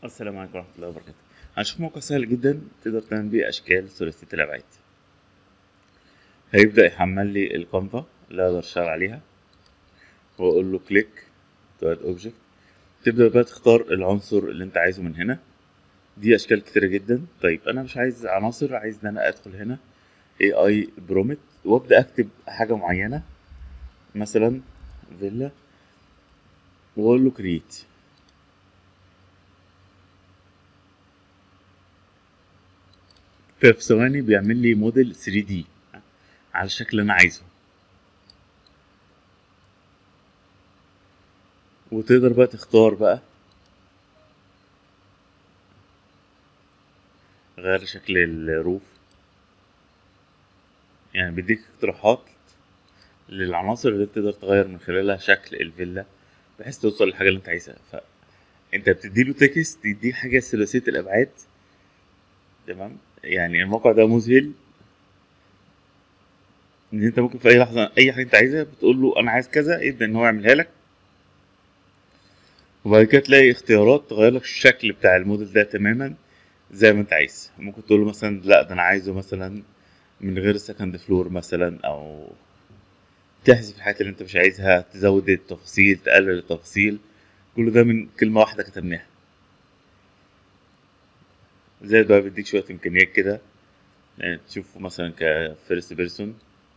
السلام عليكم ورحمة الله وبركاته هنشوف موقع سهل جدا تقدر تعمل بيه أشكال ثلاثية الأبعاد هيبدأ يحمل لي الكانفا اللي أقدر أشتغل عليها وأقول له كليك تو اد اوبجكت تبدأ بقى تختار العنصر اللي أنت عايزه من هنا دي أشكال كتيرة جدا طيب أنا مش عايز عناصر عايز إن أنا أدخل هنا AI برومت وأبدأ أكتب حاجة معينة مثلا فيلا وأقول له كريت في ثواني بيعمل لي موديل 3 دي على الشكل اللي انا عايزه وتقدر بقى تختار بقى غير شكل الروف يعني بيديك اقتراحات للعناصر اللي تقدر تغير من خلالها شكل الفيلا بحيث توصل للحاجة اللي انت عايزها فانت بتديله تكست يديك حاجة ثلاثية الابعاد تمام يعني الموقع ده مذهل ان انت ممكن في اي لحظه اي حاجه انت عايزها بتقول له انا عايز كذا يبدا ان هو يعملها لك وبعد كده تلاقي اختيارات تغير لك الشكل بتاع الموديل ده تماما زي ما انت عايز ممكن تقول له مثلا لا ده انا عايزه مثلا من غير سكند فلور مثلا او تحذف الحاجات اللي انت مش عايزها تزود التفاصيل تقلل التفاصيل كل ده من كلمه واحده كتبناها زائد بقى بيديك شوية إمكانيات كده يعني تشوفه مثلا كفيرست بيرسون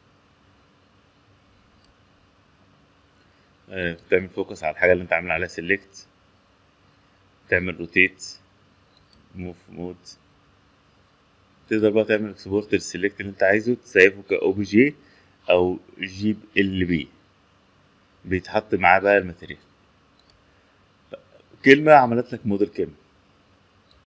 تعمل فوكس على الحاجة اللي انت عامل عليها سيلكت تعمل روتيت موف مود تقدر بقى تعمل اكسبورت للسيلكت اللي انت عايزه تسيبه كأو بي جي أو جيب ال بي بيتحط معاه بقى الماتيريال كلمة عملت لك موديل كامل